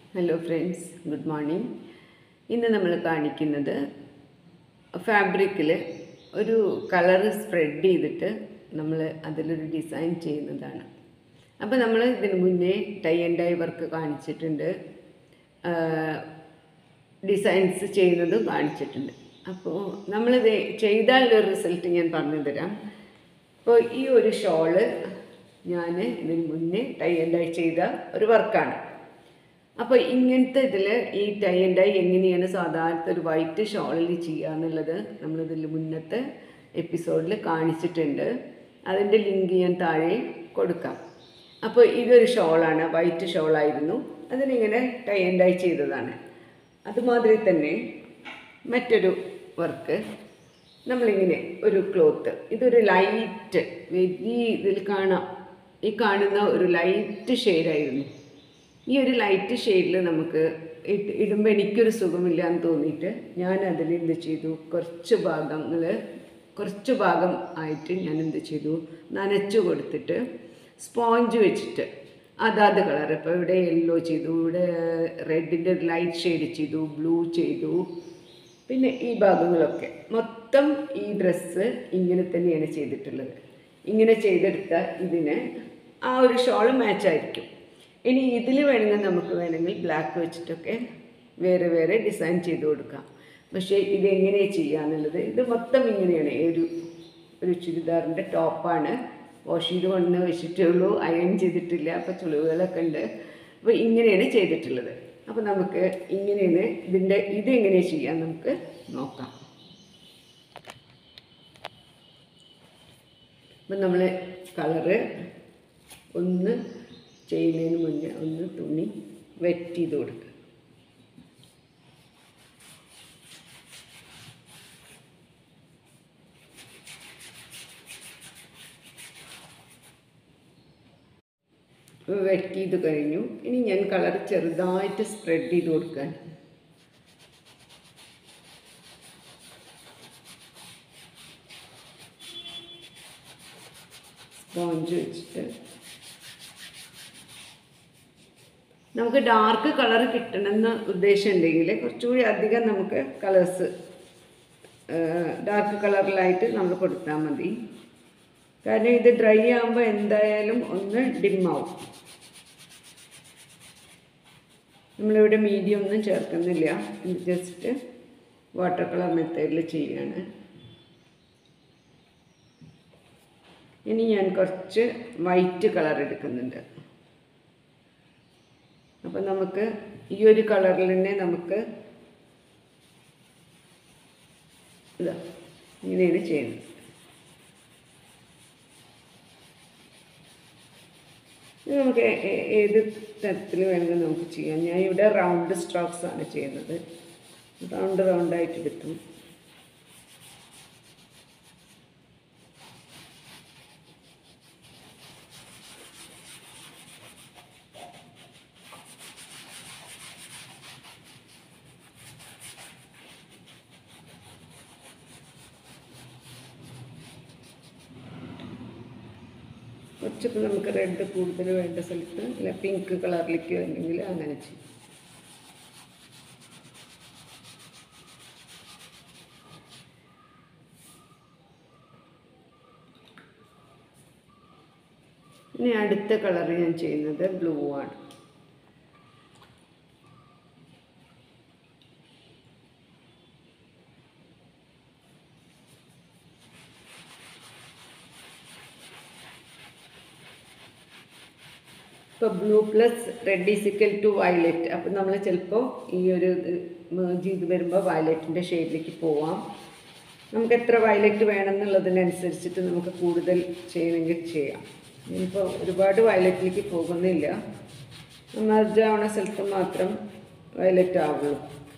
hello friends good morning ഇന്ന് നമ്മൾ കാണിക്കുന്നത് ഫാബ്രിക്കിൽ ഒരു കളർ സ്പ്രെഡ് ചെയ്തിട്ട് നമ്മൾ അതിലൊരു ഡിസൈൻ ചെയ്യുന്നതാണ് അപ്പോൾ നമ്മൾ ഇതിന് മുന്നേ ടൈ ആൻഡ് ഡൈ വർക്ക് കാണിച്ചിട്ടുണ്ട് ഡിസൈൻസ് ചെയ്യുന്നതും കാണിച്ചിട്ടുണ്ട് അപ്പോൾ നമ്മളിത് ചെയ്താലുള്ള റിസൾട്ട് ഞാൻ പറഞ്ഞു തരാം അപ്പോൾ ഈ ഒരു ഷോള് ഞാൻ ഇതിന് മുന്നേ ടൈ ആൻഡ് ഡൈ ചെയ്ത ഒരു വർക്കാണ് അപ്പോൾ ഇങ്ങനത്തെ ഇതിൽ ഈ ടൈ ആൻഡ് ഡൈ എങ്ങനെയാണ് സാധാരണ ഒരു വൈറ്റ് ഷോളിൽ ചെയ്യുക എന്നുള്ളത് നമ്മളിതിൽ മുന്നത്തെ എപ്പിസോഡിൽ കാണിച്ചിട്ടുണ്ട് അതിൻ്റെ ലിങ്ക് ഞാൻ താഴെ കൊടുക്കാം അപ്പോൾ ഇതൊരു ഷോളാണ് വൈറ്റ് ഷോളായിരുന്നു അതിനിങ്ങനെ ടൈ ആൻഡ് ഡൈ ചെയ്തതാണ് അതുമാതിരി തന്നെ മറ്റൊരു വർക്ക് നമ്മളിങ്ങനെ ഒരു ക്ലോത്ത് ഇതൊരു ലൈറ്റ് വെരി ഇതിൽ കാണാം ഈ കാണുന്ന ഒരു ലൈറ്റ് ഷെയ്ഡായിരുന്നു ഈ ഒരു ലൈറ്റ് ഷെയ്ഡിൽ നമുക്ക് ഇട്ട് ഇടുമ്പോൾ എനിക്കൊരു സുഖമില്ല എന്ന് തോന്നിയിട്ട് ഞാൻ അതിൽ എന്ത് ചെയ്തു കുറച്ച് ഭാഗങ്ങൾ കുറച്ച് ഭാഗം ആയിട്ട് ഞാൻ എന്ത് ചെയ്തു നനച്ചു കൊടുത്തിട്ട് സ്പോഞ്ച് വെച്ചിട്ട് അതാത് കളർ ഇപ്പോൾ ഇവിടെ യെല്ലോ ചെയ്തു ഇവിടെ റെഡിൻ്റെ ലൈറ്റ് ഷെയ്ഡ് ചെയ്തു ബ്ലൂ ചെയ്തു പിന്നെ ഈ ഭാഗങ്ങളൊക്കെ മൊത്തം ഈ ഡ്രസ്സ് ഇങ്ങനെ തന്നെയാണ് ചെയ്തിട്ടുള്ളത് ഇങ്ങനെ ചെയ്തെടുത്ത ഇതിന് ആ ഒരു ഷോൾ മാച്ചായിരിക്കും ഇനി ഇതിൽ വേണമെങ്കിൽ നമുക്ക് വേണമെങ്കിൽ ബ്ലാക്ക് വെച്ചിട്ടൊക്കെ വേറെ വേറെ ഡിസൈൻ ചെയ്ത് കൊടുക്കാം പക്ഷേ ഇത് എങ്ങനെയാണ് ചെയ്യുക എന്നുള്ളത് ഇത് മൊത്തം ഇങ്ങനെയാണ് ഈ ഒരു ഒരു ചുരിദാറിൻ്റെ ടോപ്പാണ് വാഷ് ചെയ്ത് കൊണ്ട് വെച്ചിട്ടേ ഉള്ളൂ അയൺ ചെയ്തിട്ടില്ല അപ്പോൾ ചുളിവുകളൊക്കെ ഉണ്ട് അപ്പോൾ ഇങ്ങനെയാണ് ചെയ്തിട്ടുള്ളത് അപ്പോൾ നമുക്ക് ഇങ്ങനെയാണ് ഇതിൻ്റെ ഇതെങ്ങനെ ചെയ്യാൻ നമുക്ക് നോക്കാം അപ്പം നമ്മൾ കളറ് ഒന്ന് ചെയ്യുന്നതിന് മുന്നേ ഒന്ന് തുണി വെറ്റ് ചെയ്ത് കൊടുക്കുക വെറ്റ് ചെയ്ത് കഴിഞ്ഞു ഇനി ഞാൻ കളർ ചെറുതായിട്ട് സ്പ്രെഡ് ചെയ്ത് കൊടുക്കാൻ സ്പോഞ്ച് വെച്ചിട്ട് നമുക്ക് ഡാർക്ക് കളർ കിട്ടണമെന്ന് ഉദ്ദേശമുണ്ടെങ്കിൽ കുറച്ചുകൂടി അധികം നമുക്ക് കളേഴ്സ് ഡാർക്ക് കളറിലായിട്ട് നമ്മൾ കൊടുത്താൽ മതി കാരണം ഇത് ഡ്രൈ ആകുമ്പോൾ എന്തായാലും ഒന്ന് ഡിമ്മാവും നമ്മളിവിടെ മീഡിയം ഒന്നും ചേർക്കുന്നില്ല ഇത് ജസ്റ്റ് വാട്ടർ കളർ മെത്തേഡിൽ ചെയ്യാണ് ഇനി ഞാൻ കുറച്ച് വൈറ്റ് കളർ എടുക്കുന്നുണ്ട് അപ്പം നമുക്ക് ഈ ഒരു കളറിൽ തന്നെ നമുക്ക് ഇതാ ഇങ്ങനെയാണ് ചെയ്യുന്നത് ഇത് നമുക്ക് ഏത് തരത്തിൽ വേണമെങ്കിൽ നമുക്ക് ചെയ്യാം ഞാൻ ഇവിടെ റൗണ്ട് സ്ട്രോക്സ് ആണ് ചെയ്യുന്നത് റൗണ്ട് റൗണ്ടായിട്ട് എടുത്തു കുറച്ചൊക്കെ നമുക്ക് റെഡ് കൂടുതൽ വേണ്ട സ്ഥലത്ത് അല്ല പിങ്ക് കളറിലേക്ക് വേണമെങ്കിൽ അങ്ങനെ ചെയ്യും ഇനി അടുത്ത കളർ ഞാൻ ചെയ്യുന്നത് ബ്ലൂ ആണ് ഇപ്പോൾ blue plus red is equal to violet അപ്പം നമ്മൾ ചിലപ്പോൾ ഈ ഒരു മേജ് ചെയ്ത് വരുമ്പോൾ വയലറ്റിൻ്റെ ഷെയ്ഡിലേക്ക് പോവാം നമുക്ക് എത്ര വയലറ്റ് വേണമെന്നുള്ളതിനനുസരിച്ചിട്ട് നമുക്ക് കൂടുതൽ ചെയ്യണമെങ്കിൽ ചെയ്യാം ഇനിയിപ്പോൾ ഒരുപാട് വയലറ്റിലേക്ക് പോകുന്നില്ല മെർജ് ആവണ സ്ഥലത്ത് മാത്രം വയലറ്റ് ആവുള്ളൂ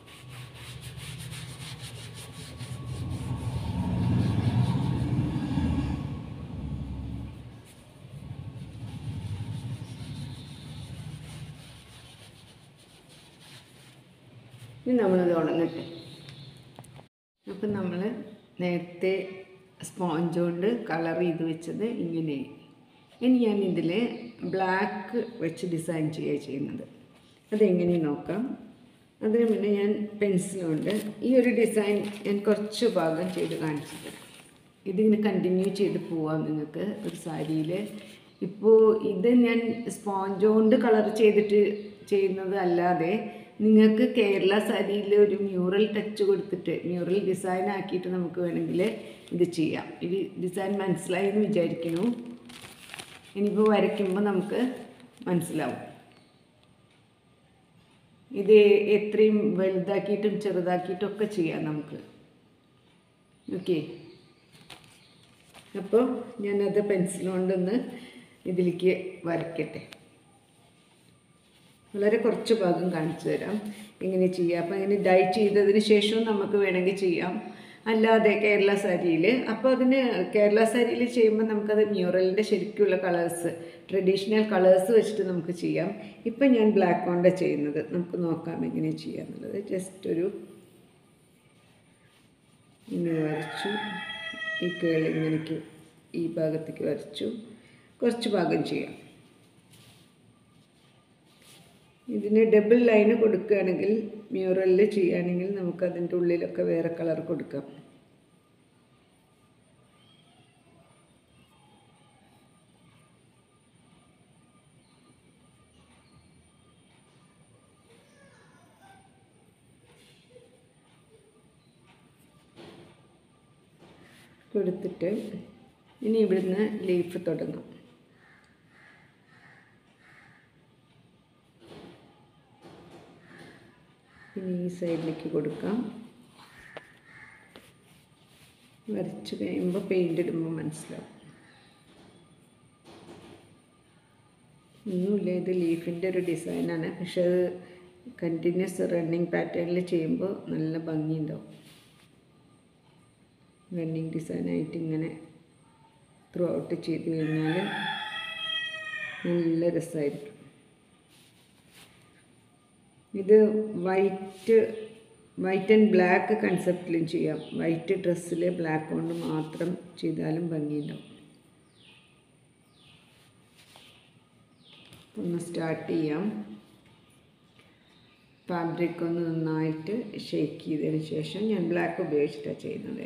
ഇനി നമ്മളിത് ഉണങ്ങട്ടെ അപ്പം നമ്മൾ നേരത്തെ സ്പോഞ്ച് കൊണ്ട് കളർ ചെയ്ത് വെച്ചത് ഇങ്ങനെ ഇനി ഞാൻ ഇതിൽ ബ്ലാക്ക് വെച്ച് ഡിസൈൻ ചെയ്യുക ചെയ്യുന്നത് അതെങ്ങനെ നോക്കാം അതിന് മുന്നേ ഞാൻ പെൻസിലുണ്ട് ഈ ഒരു ഡിസൈൻ ഞാൻ കുറച്ച് ഭാഗം ചെയ്ത് കാണിച്ചു തരാം ഇതിങ്ങനെ കണ്ടിന്യൂ ചെയ്ത് പോവാം നിങ്ങൾക്ക് ഒരു സാരിയിൽ ഇപ്പോൾ ഇത് ഞാൻ സ്പോഞ്ച് കൊണ്ട് കളർ ചെയ്തിട്ട് ചെയ്യുന്നത് അല്ലാതെ നിങ്ങൾക്ക് കേരള സാരിയിൽ ഒരു മ്യൂറൽ ടച്ച് കൊടുത്തിട്ട് മ്യൂറൽ ഡിസൈൻ ആക്കിയിട്ട് നമുക്ക് വേണമെങ്കിൽ ഇത് ചെയ്യാം ഇത് ഡിസൈൻ മനസ്സിലായി എന്ന് വിചാരിക്കുന്നു ഇനിയിപ്പോൾ വരയ്ക്കുമ്പോൾ നമുക്ക് മനസ്സിലാവും ഇത് എത്രയും വലുതാക്കിയിട്ടും ചെറുതാക്കിയിട്ടും ഒക്കെ ചെയ്യാം നമുക്ക് ഓക്കെ അപ്പോൾ ഞാനത് പെൻസിൽ കൊണ്ടൊന്ന് ഇതിലേക്ക് വരയ്ക്കട്ടെ വളരെ കുറച്ച് ഭാഗം കാണിച്ചു തരാം എങ്ങനെ ചെയ്യാം അപ്പോൾ അങ്ങനെ ഡൈ ചെയ്തതിന് ശേഷവും നമുക്ക് വേണമെങ്കിൽ ചെയ്യാം അല്ലാതെ കേരള സാരിയിൽ അപ്പോൾ അതിന് കേരള സാരിയിൽ ചെയ്യുമ്പോൾ നമുക്കത് മ്യൂറലിൻ്റെ ശരിക്കുള്ള കളേഴ്സ് ട്രഡീഷണൽ കളേഴ്സ് വെച്ചിട്ട് നമുക്ക് ചെയ്യാം ഇപ്പം ഞാൻ ബ്ലാക്ക് കൊണ്ടാണ് ചെയ്യുന്നത് നമുക്ക് നോക്കാം എങ്ങനെ ചെയ്യാന്നുള്ളത് ജസ്റ്റ് ഒരു ഇങ്ങനെ വരച്ചു ഈ കേൾ ഇങ്ങനെക്ക് ഈ ഭാഗത്തേക്ക് വരച്ചു കുറച്ച് ഭാഗം ചെയ്യാം ഇതിന് ഡബിൾ ലൈന് കൊടുക്കുകയാണെങ്കിൽ മ്യൂറലിൽ ചെയ്യുകയാണെങ്കിൽ നമുക്ക് അതിൻ്റെ ഉള്ളിലൊക്കെ വേറെ കളർ കൊടുക്കാം കൊടുത്തിട്ട് ഇനി ഇവിടുന്ന് ലീഫ് തുടങ്ങാം ഇനി ഈ സൈഡിലേക്ക് കൊടുക്കാം വരച്ച് കഴിയുമ്പോൾ പെയിൻ്റ് ഇടുമ്പോൾ മനസ്സിലാവും ഒന്നുമില്ല ഇത് ലീഫിൻ്റെ ഒരു ഡിസൈനാണ് പക്ഷെ അത് കണ്ടിന്യൂസ് റണ്ണിങ് പാറ്റേണിൽ ചെയ്യുമ്പോൾ നല്ല ഭംഗിയുണ്ടാവും റണ്ണിങ് ഡിസൈനായിട്ട് ഇങ്ങനെ ത്രൂ ഔട്ട് ചെയ്ത് കഴിഞ്ഞാൽ നല്ല രസമായിരിക്കും ഇത് വൈറ്റ് വൈറ്റ് ആൻഡ് ബ്ലാക്ക് കൺസെപ്റ്റിലും ചെയ്യാം വൈറ്റ് ഡ്രസ്സിൽ ബ്ലാക്ക് കൊണ്ട് മാത്രം ചെയ്താലും ഭംഗിയുണ്ടാവും ഒന്ന് സ്റ്റാർട്ട് ചെയ്യാം ഫാബ്രിക് ഒന്ന് നന്നായിട്ട് ഷേക്ക് ചെയ്തതിന് ശേഷം ഞാൻ ബ്ലാക്ക് ഉപയോഗിച്ചിട്ടാണ് ചെയ്യുന്നത്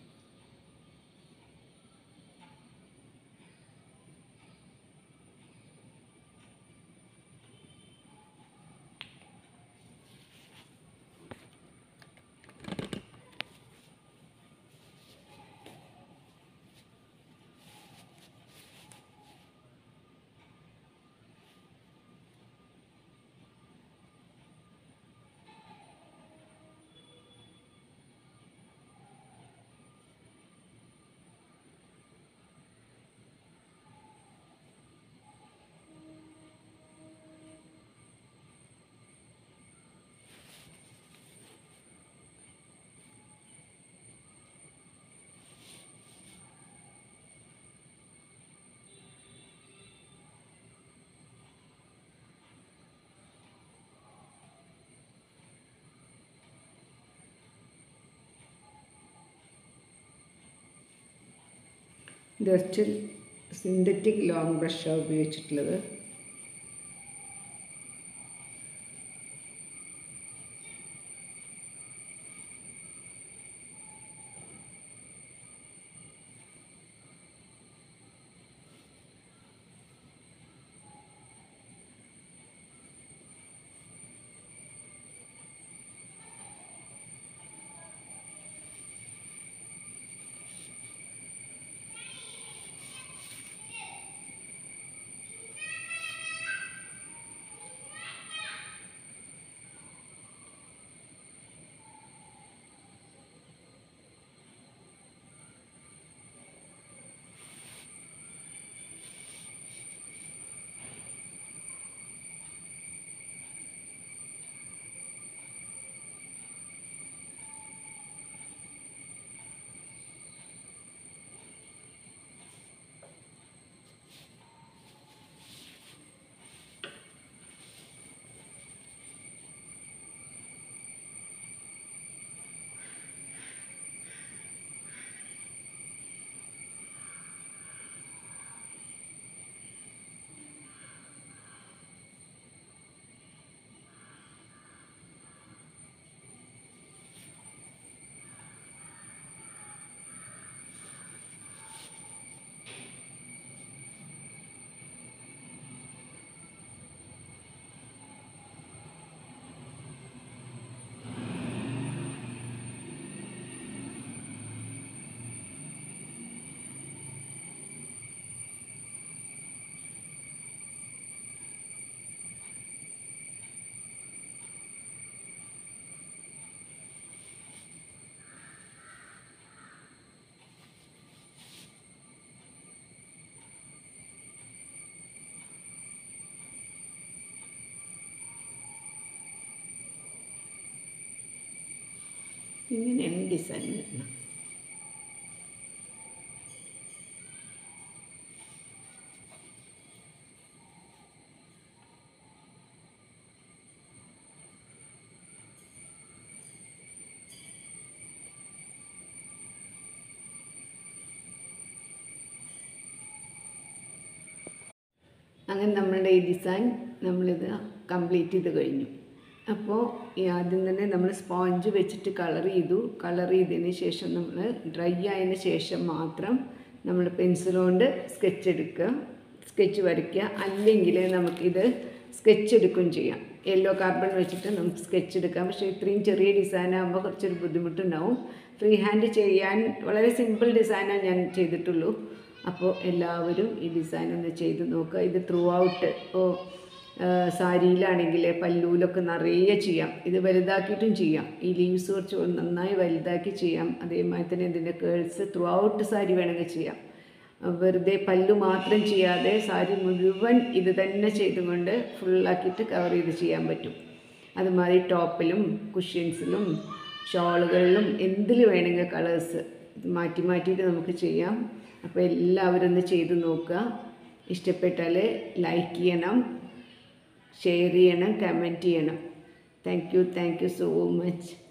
ഇത് കുറച്ച് സിന്തറ്റിക് ലോങ് ബ്രഷാണ് ഉപയോഗിച്ചിട്ടുള്ളത് ഇങ്ങനെയാണ് ഡിസൈൻ വരുന്നത് അങ്ങനെ നമ്മളുടെ ഈ ഡിസൈൻ നമ്മളിത് കംപ്ലീറ്റ് ചെയ്ത് കഴിഞ്ഞു അപ്പോൾ ഈ ആദ്യം തന്നെ നമ്മൾ സ്പോഞ്ച് വെച്ചിട്ട് കളർ ചെയ്തു കളർ ചെയ്തതിന് ശേഷം നമ്മൾ ഡ്രൈ ആയതിന് ശേഷം മാത്രം നമ്മൾ പെൻസിൽ കൊണ്ട് സ്കെച്ച് എടുക്കുക സ്കെച്ച് വരയ്ക്കുക അല്ലെങ്കിൽ നമുക്കിത് സ്കെച്ച് എടുക്കുകയും ചെയ്യാം യെല്ലോ കാർബൺ വെച്ചിട്ട് നമുക്ക് സ്കെച്ച് എടുക്കാം പക്ഷേ ഇത്രയും ചെറിയ ഡിസൈൻ ആകുമ്പോൾ കുറച്ചൊരു ബുദ്ധിമുട്ടുണ്ടാവും ഫ്രീ ഹാൻഡ് ചെയ്യാൻ വളരെ സിമ്പിൾ ഡിസൈനാണ് ഞാൻ ചെയ്തിട്ടുള്ളൂ അപ്പോൾ എല്ലാവരും ഈ ഡിസൈൻ ഒന്ന് ചെയ്ത് നോക്കുക ഇത് ത്രൂ ഔട്ട് ഇപ്പോൾ സാരിയിലാണെങ്കിൽ പല്ലൂലൊക്കെ നിറയെ ചെയ്യാം ഇത് വലുതാക്കിയിട്ടും ചെയ്യാം ഈ ലീവ്സ് കുറച്ച് നന്നായി വലുതാക്കി ചെയ്യാം അതേമാതിരി തന്നെ ഇതിൻ്റെ കേൾസ് ത്രൂ ഔട്ട് സാരി വേണമെങ്കിൽ ചെയ്യാം വെറുതെ പല്ലു മാത്രം ചെയ്യാതെ സാരി മുഴുവൻ ഇത് തന്നെ ചെയ്തുകൊണ്ട് ഫുള്ളാക്കിയിട്ട് കവർ ചെയ്ത് ചെയ്യാൻ പറ്റും അതുമാതിരി ടോപ്പിലും കുഷ്യൻസിലും ഷോളുകളിലും എന്തിൽ വേണമെങ്കിൽ കളേഴ്സ് മാറ്റി മാറ്റിയിട്ട് നമുക്ക് ചെയ്യാം അപ്പോൾ എല്ലാവരും ഒന്ന് ചെയ്ത് നോക്കുക ഇഷ്ടപ്പെട്ടാൽ ലൈക്ക് ചെയ്യണം ഷെയർ ചെയ്യണം കമൻറ്റ് ചെയ്യണം thank you thank you so much